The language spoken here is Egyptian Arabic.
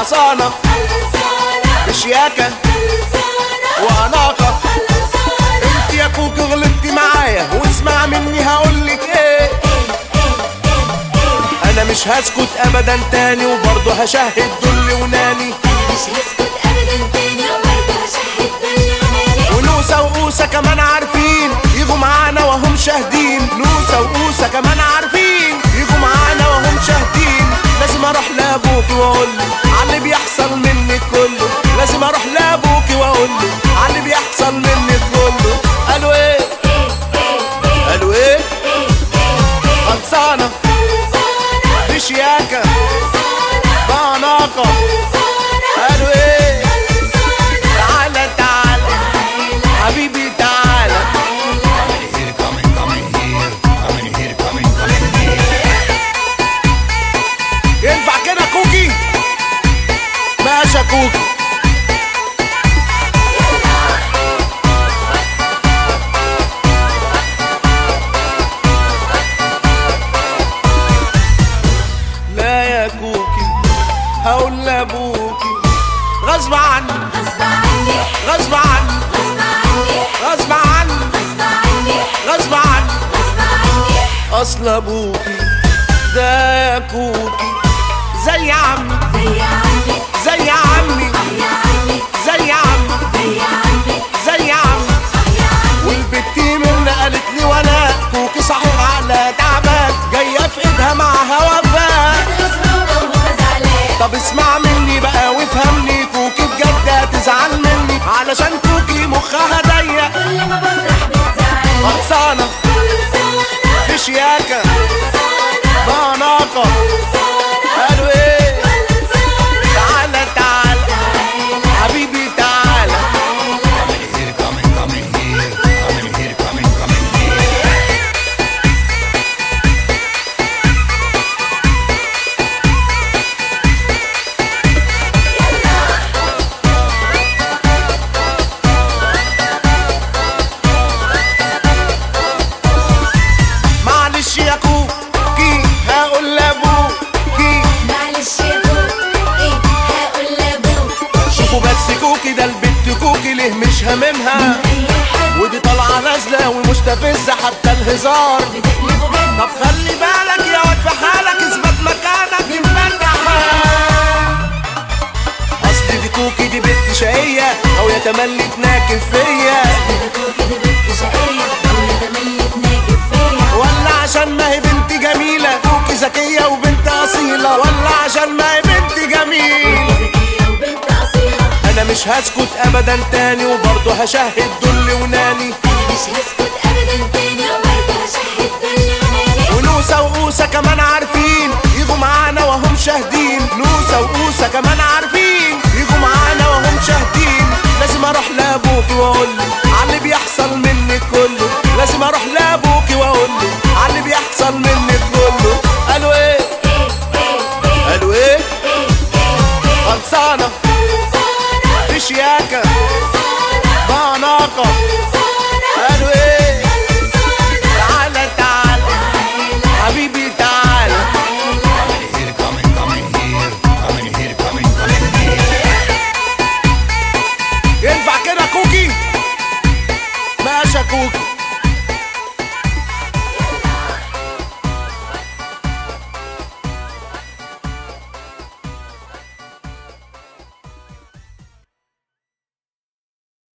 حصانة بشياكة وأناقة انت يا كوكي غلطتي معايا واسمع مني هقولك ايه انا مش هسكت ابدا تاني وبرضه هشهد دل وناني مش هسكت ابدا تاني وبرضه هشهد دل وناني ونوسة وقوسة كمان عارفين يجوا معانا وهم شاهدين نوسة وقوسة كمان عارفين يجوا معانا وهم شاهدين لازم اروح لابوكي واقول له على اللي بيحصل منك كله لازم اروح لابوكي واقول له على اللي بيحصل منك كله قالوا ايه قالوا ايه خلصانة بشياكة بعناقة قالوا ايه تعالى تعالى حبيبي تعالى here, coming, coming here, coming here, coming, coming here. ينفع كده كوكي ماشي يا كوكي لا يا كوكي هقول لابوكي غصب عني غصب عني غصب عني غصب عني غصب عني غصب عني غصب عني غصب عني اصل ابوكي ده يا كوكي زي عمي زي عمي زي عمي يا عمي زي عمي زي عمي زي عمي يا عمي والبتي من قالت لي وانا كوكي صحيح على تعبان جايه في ايدها معاها وفاء غصبانة وهو زعلان طب اسمع مني بقى وافهمني كوكي بجد هتزعل مني علشان كوكي مخها ضيق كل ما بفرح بتزعل خلصانه بشياكه بعناقه قالوا ايه تعالى تعالى حبيبي تعالى Coming here, coming, coming here, coming here, coming, coming here. معلش يا كوكي هقول لابوكي معلش يا كوكي هقول لابوك شوفوا بس كوكي ده البت كوكي ليه مش هاممها اي حد ودي طالعه نازله ومستفزه حتى الهزار بتقلبه جد طب خلي بالك يا واد في حالك اثبت مكانك ينفتح اصل دي كوكي دي بنت شقيه او يتملي تناكب فيا كوكي دي بنت شقية ولا تملي تناكب فيا ولا عشان ما هي بنت جميله كوكي ذكيه وبنت اصيله ولا عشان ما هي بنت جميله ذكية وبنت أصيلة انا مش هسكت ابدا تاني وبرضه هشهد دل وناني أنا مش هسكت أبدا تاني وبرضه هشهد دل وناني ونوسة وقوسة كمان عارفين يجوا معانا وهم شاهدين نوسة وقوسة كمان عارفين يجوا معانا وهم شاهدين لازم اروح لابوكي واقول له على اللي بيحصل منك كله لازم اروح لابوكي واقول له على اللي بيحصل منك كله قالوا ايه قالوا ايه خلصانة بشياكة بعناقة قالوا ايه تعالى تعالى حبيبي تعالى Here, coming, coming here, coming here, coming, coming here. ينفع كده كوكي ماشي يا كوكي